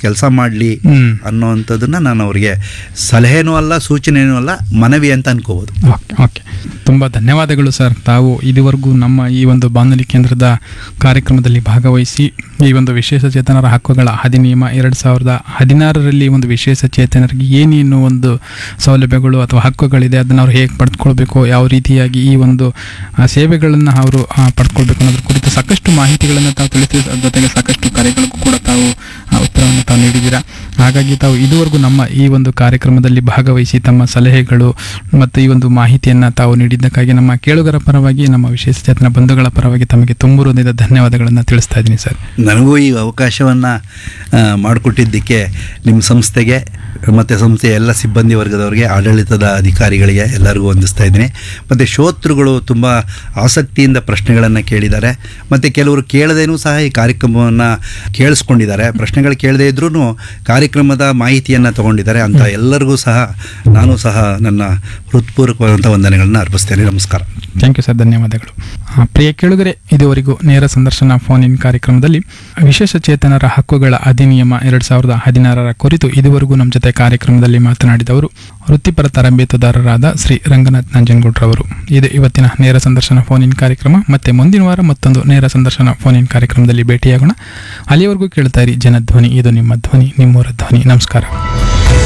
ಕೆಲಸ ಮಾಡಲಿ ಹ್ಮ್. ಅನ್ನೋವಂಥದ್ದನ್ನ ನಾನು ಅವರಿಗೆ ಸಲಹೆನೂ ಅಲ್ಲ ಸೂಚನೆನೂ ಅಲ್ಲ ಮನವಿ ಅಂತ ಅನ್ಕೋಬೋದು ಓಕೆ ಓಕೆ ತುಂಬ ಧನ್ಯವಾದಗಳು ಸರ್ ತಾವು ಇದುವರೆಗೂ ನಮ್ಮ ಈ ಒಂದು ಬಾನುಲಿ ಕೇಂದ್ರದ ಕಾರ್ಯಕ್ರಮದಲ್ಲಿ ಭಾಗವಹಿಸಿ ಈ ಒಂದು ವಿಶೇಷ ಚೇತನರ ಹಕ್ಕುಗಳ ಅಧಿನಿಯಮ ಎರಡು ಸಾವಿರದ ಹದಿನಾರರಲ್ಲಿ ಒಂದು ವಿಶೇಷ ಚೇತನರಿಗೆ ಏನೇನು ಒಂದು ಸೌಲಭ್ಯಗಳು ಅಥವಾ ಹಕ್ಕುಗಳಿದೆ ಅದನ್ನು ಅವ್ರು ಹೇಗೆ ಪಡೆದುಕೊಳ್ಬೇಕು ಯಾವ ರೀತಿಯಾಗಿ ಈ ಒಂದು ಆ, ಸೇವೆಗಳನ್ನು ಅವರು ಆ, ಪಡ್ಕೊಳ್ಬೇಕು ಅನ್ನೋದ್ರ ಕುರಿತು ಸಾಕಷ್ಟು ಮಾಹಿತಿಗಳನ್ನು ತಾವು ತಿಳಿಸಿ ಜೊತೆಗೆ ಸಾಕಷ್ಟು ಕರೆಗಳಿಗೂ ಕೂಡ ತಾವು ಆ, ಉತ್ತರವನ್ನು ತಾವು ನೀಡಿದ್ದೀರಾ ಹಾಗಾಗಿ ತಾವು ಇದುವರೆಗೂ ನಮ್ಮ ಈ ಒಂದು ಕಾರ್ಯಕ್ರಮದಲ್ಲಿ ಭಾಗವಹಿಸಿ ತಮ್ಮ ಸಲಹೆಗಳು ಮತ್ತು ಈ ಒಂದು ಮಾಹಿತಿಯನ್ನು ತಾವು ನೀಡಿದ್ದಕ್ಕಾಗಿ ನಮ್ಮ ಕೇಳುಗರ ಪರವಾಗಿ ನಮ್ಮ ವಿಶೇಷ ಚೇತನ ಬಂಧುಗಳ ಪರವಾಗಿ ತಮಗೆ ತುಂಬ ಹೃದಯದ ಧನ್ಯವಾದಗಳನ್ನು ತಿಳಿಸ್ತಾ ಇದ್ದೀನಿ ಸರ್ ನನಗೂ ಈ ಅವಕಾಶವನ್ನು ಮಾಡಿಕೊಟ್ಟಿದ್ದಕ್ಕೆ ನಿಮ್ಮ ಸಂಸ್ಥೆಗೆ ಮತ್ತು ಸಂಸ್ಥೆಯ ಎಲ್ಲ ಸಿಬ್ಬಂದಿ ವರ್ಗದವರಿಗೆ ಆಡಳಿತದ ಅಧಿಕಾರಿಗಳಿಗೆ ಎಲ್ಲರಿಗೂ ವಂದಿಸ್ತಾ ಇದ್ದೀನಿ ಮತ್ತು ಶ್ರೋತೃಗಳು ತುಂಬ ಆಸಕ್ತಿಯಿಂದ ಪ್ರಶ್ನೆಗಳನ್ನು ಕೇಳಿದ್ದಾರೆ ಮತ್ತು ಕೆಲವರು ಕೇಳದೇನೂ ಸಹ ಈ ಕಾರ್ಯಕ್ರಮವನ್ನು ಕೇಳಿಸ್ಕೊಂಡಿದ್ದಾರೆ ಪ್ರಶ್ನೆಗಳು ಕೇಳದೇ ಇದ್ರೂ ಕಾರ್ಯಕ್ರಮದ ಮಾಹಿತಿಯನ್ನು ತಗೊಂಡಿದ್ದಾರೆ ಅಂತ ಎಲ್ಲರಿಗೂ ಸಹ ನಾನು ಸಹ ನನ್ನ ಹೃತ್ಪೂರ್ವಕವಾದಂಥ ವಂದನೆಗಳನ್ನು ಅರ್ಪಿಸ್ತೇನೆ ನಮಸ್ಕಾರ ಥ್ಯಾಂಕ್ ಯು ಸರ್ ಧನ್ಯವಾದಗಳು ಆ, ಪ್ರಿಯ ಕೇಳುಗರೆ ಇದುವರೆಗೂ ನೇರ ಸಂದರ್ಶನ ಫೋನ್ ಇನ್ ಕಾರ್ಯಕ್ರಮದಲ್ಲಿ ವಿಶೇಷ ಚೇತನರ ಹಕ್ಕುಗಳ ಅಧಿನಿಯಮ ಎರಡು ಸಾವಿರದ ಹದಿನಾರರ ಕುರಿತು ಇದುವರೆಗೂ ನಮ್ಮ ಜೊತೆ ಕಾರ್ಯಕ್ರಮದಲ್ಲಿ ಮಾತನಾಡಿದವರು ವೃತ್ತಿಪರ ತರಬೇತುದಾರರಾದ ಶ್ರೀ ರಂಗನಾಥ್ ನಂಜನಗೌಡ್ರವರು ಇದು ಇವತ್ತಿನ ನೇರ ಸಂದರ್ಶನ ಫೋನ್ ಇನ್ ಕಾರ್ಯಕ್ರಮ ಮತ್ತೆ ಮುಂದಿನ ವಾರ ಮತ್ತೊಂದು ನೇರ ಸಂದರ್ಶನ ಫೋನ್ ಇನ್ ಕಾರ್ಯಕ್ರಮದಲ್ಲಿ ಭೇಟಿಯಾಗೋಣ ಅಲ್ಲಿಯವರೆಗೂ ಕೇಳ್ತಾ ಇರಿ ಜನಧ್ವನಿ ಇದು ನಿಮ್ಮ ಧ್ವನಿ ನಿಮ್ಮೂರ ಧ್ವನಿ ನಮಸ್ಕಾರ